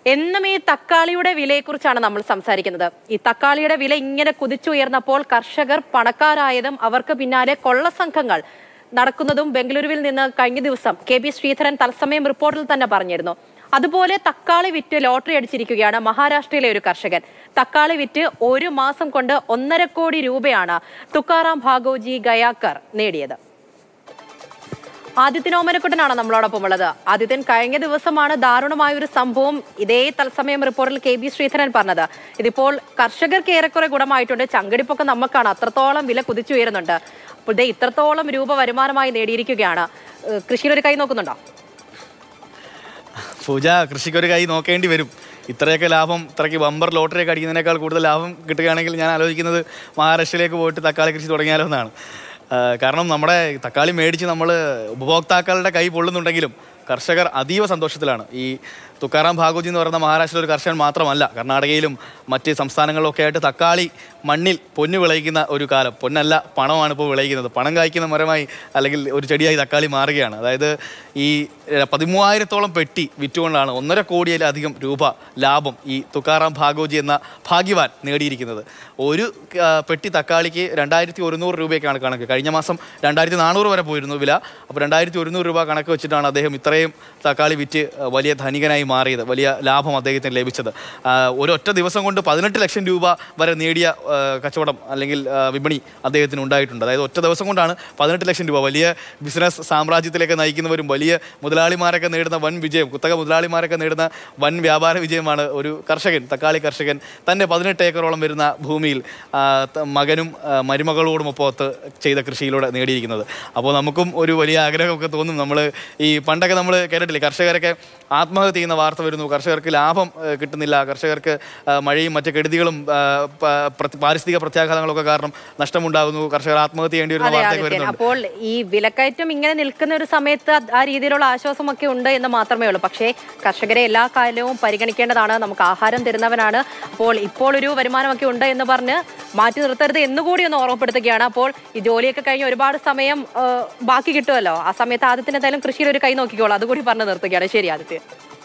എന്നും ഈ തക്കാളിയുടെ വിലയെക്കുറിച്ചാണ് നമ്മൾ സംസാരിക്കുന്നത് ഈ തക്കാളിയുടെ വില ഇങ്ങനെ കുതിച്ചുയർന്നപ്പോൾ കർഷകർ പണക്കാരായതും അവർക്ക് പിന്നാലെ കൊള്ളസംഘങ്ങൾ നടക്കുന്നതും ബംഗളൂരുവിൽ നിന്ന് കഴിഞ്ഞ ദിവസം കെ പി ശ്രീധരൻ തത്സമയം റിപ്പോർട്ടിൽ തന്നെ പറഞ്ഞിരുന്നു അതുപോലെ തക്കാളി വിറ്റ് ലോട്ടറി അടിച്ചിരിക്കുകയാണ് മഹാരാഷ്ട്രയിലെ ഒരു കർഷകൻ തക്കാളി വിറ്റ് ഒരു മാസം കൊണ്ട് ഒന്നര കോടി രൂപയാണ് തുക്കാറാം ഭാഗോജി ഗയാക്കർ നേടിയത് ആദിത്യൻ ഓമനക്കുട്ടനാണ് നമ്മളോടൊപ്പം ഉള്ളത് ആദിത്യൻ കഴിഞ്ഞ ദിവസമാണ് ദാരുണമായ ഒരു സംഭവം ഇതേ തത്സമയം റിപ്പോർട്ടിൽ കെ ബി ശ്രീധരൻ പറഞ്ഞത് ഇതിപ്പോൾ കർഷകർക്ക് ഏറെക്കുറെ ഗുണമായിട്ടുണ്ട് ചങ്കടിപ്പൊക്കെ നമുക്കാണ് അത്രത്തോളം വില കുതിച്ചുയരുന്നുണ്ട് അപ്പോൾ ഇതേ ഇത്രത്തോളം രൂപ വരുമാനമായി നേടിയിരിക്കുകയാണ് ഏഹ് കൃഷിയിലൊരു കൈ നോക്കുന്നുണ്ടോ പൂജ കൃഷിക്കൊരു കൈ നോക്കേണ്ടി വരും ഇത്രയൊക്കെ ലാഭം ഇത്രയ്ക്ക് ബമ്പർ ലോട്ടറി ഒക്കെ അടിക്കുന്നതിനേക്കാൾ കൂടുതൽ ലാഭം കിട്ടുകയാണെങ്കിൽ ഞാൻ ആലോചിക്കുന്നത് മഹാരാഷ്ട്രയിലേക്ക് പോയിട്ട് തക്കാളി കൃഷി തുടങ്ങിയാലോ എന്നാണ് ആ, കാരണം നമ്മുടെ തക്കാളി മേടിച്ച് നമ്മൾ ഉപഭോക്താക്കളുടെ കൈ പൊള്ളുന്നുണ്ടെങ്കിലും കർഷകർ അതീവ സന്തോഷത്തിലാണ് ഈ തുക്കാറാം ഭാഗോജി എന്ന് പറയുന്ന മഹാരാഷ്ട്രയിലെ ഒരു കർഷകൻ മാത്രമല്ല കർണാടകയിലും മറ്റ് സംസ്ഥാനങ്ങളിലൊക്കെ ആയിട്ട് തക്കാളി മണ്ണിൽ പൊന്നു വിളയിക്കുന്ന ഒരു കാലം പൊന്നല്ല പണമാണ് ഇപ്പോൾ വിളയിക്കുന്നത് പണം കായ്ക്കുന്ന മരമായി അല്ലെങ്കിൽ ഒരു ചെടിയായി തക്കാളി മാറുകയാണ് അതായത് ഈ ഏഹ്, പതിമൂവായിരത്തോളം പെട്ടി വിറ്റുകൊണ്ടാണ് ഒന്നര കോടിയിലധികം രൂപ ലാഭം ഈ തുക്കാറാം ഭാഗോജി എന്ന ഭാഗ്യവാൻ നേടിയിരിക്കുന്നത് ഒരു ആ, പെട്ടി തക്കാളിക്ക് രണ്ടായിരത്തി ഒരുന്നൂറ് രൂപയൊക്കെയാണ് കണക്ക് കഴിഞ്ഞ മാസം രണ്ടായിരത്തി നാനൂറ് വരെ പോയിരുന്നു വില അപ്പോൾ രണ്ടായിരത്തി ഒരുന്നൂറ് രൂപ കണക്ക് വെച്ചിട്ടാണ് അദ്ദേഹം ഇത്രയും തക്കാളി വിറ്റ് ആ, വലിയ ധനികനായി മാറിയത് വലിയ ലാഭം അദ്ദേഹത്തിന് ലഭിച്ചത് ആ, ഒരൊറ്റ ദിവസം കൊണ്ട് പതിനെട്ട് ലക്ഷം രൂപ വരെ നേടിയ ആ, കച്ചവടം അല്ലെങ്കിൽ ആ, വിപണി അദ്ദേഹത്തിന് ഉണ്ടായിട്ടുണ്ട് അതായത് ഒറ്റ ദിവസം കൊണ്ടാണ് പതിനെട്ട് ലക്ഷം രൂപ വലിയ ബിസിനസ് സാമ്രാജ്യത്തിലേക്ക് നയിക്കുന്നവരും വലിയ മുതലാളിമാരൊക്കെ നേടുന്ന വൻ വിജയം കുത്തക മുതലാളിമാരൊക്കെ നേടുന്ന വൻ വ്യാപാര വിജയമാണ് ഒരു കർഷകൻ തക്കാളി കർഷകൻ തൻ്റെ പതിനെട്ട് ഏക്കറോളം വരുന്ന ഭൂമിയിൽ ആ, ത- മകനും ആ, മരുമകളോടുമൊപ്പത്ത് ചെയ്ത കൃഷിയിലൂടെ നേടിയിരിക്കുന്നത് അപ്പോൾ നമുക്കും ഒരു വലിയ ആഗ്രഹമൊക്കെ തോന്നും നമ്മൾ ഈ പണ്ടൊക്കെ നമ്മൾ കേട്ടിട്ടില്ലേ കർഷകരൊക്കെ ആത്മഹത്യ ചെയ്യുന്ന വാർത്ത വരുന്നു കർഷകർക്ക് ലാഭം ആ, കിട്ടുന്നില്ല കർഷകർക്ക് ആ, മഴയും മറ്റ് കെടുതികളും ആ, പ- പ്ര- പാരിസ്ഥിതിക പ്രത്യാഘാതങ്ങളൊക്കെ കാരണം നഷ്ടമുണ്ടാകുന്നു കർഷകർ ആത്മഹത്യ ചെയ്യേണ്ടി വരുന്ന അതെ വാർത്തയൊക്കെ ആദിത്യൻ വരുന്നുണ്ട് അപ്പോൾ ഈ വിലക്കയറ്റം ഇങ്ങനെ നിൽക്കുന്ന ഒരു സമയത്ത് അത് ആ രീതിയിലുള്ള ആശ്വാസമൊക്കെ ഉണ്ട് എന്ന് മാത്രമേ ഉള്ളൂ പക്ഷേ കർഷകരെ എല്ലാ കാലവും പരിഗണിക്കേണ്ടതാണ് നമുക്ക് ആഹാരം തരുന്നവനാണ് അപ്പോൾ ഇപ്പോൾ ഒരു വരുമാനമൊക്കെ ഉണ്ട് എന്ന് പറഞ്ഞ് മാറ്റി നിർത്തരുത് എന്നുകൂടി ഒന്ന് ഓർമ്മപ്പെടുത്തുകയാണ് അപ്പോൾ ഈ ജോലിയൊക്കെ കഴിഞ്ഞ് ഒരുപാട് സമയം ആ, ബാക്കി കിട്ടുമല്ലോ ആ സമയത്ത് ആദ്യത്തിന് എന്തായാലും കൃഷിയിൽ ഒരു കൈ നോക്കിക്കോളൂ അതുകൂടി പറഞ്ഞ് നിർത്തുകയാണ് ശരി ആദിത്യ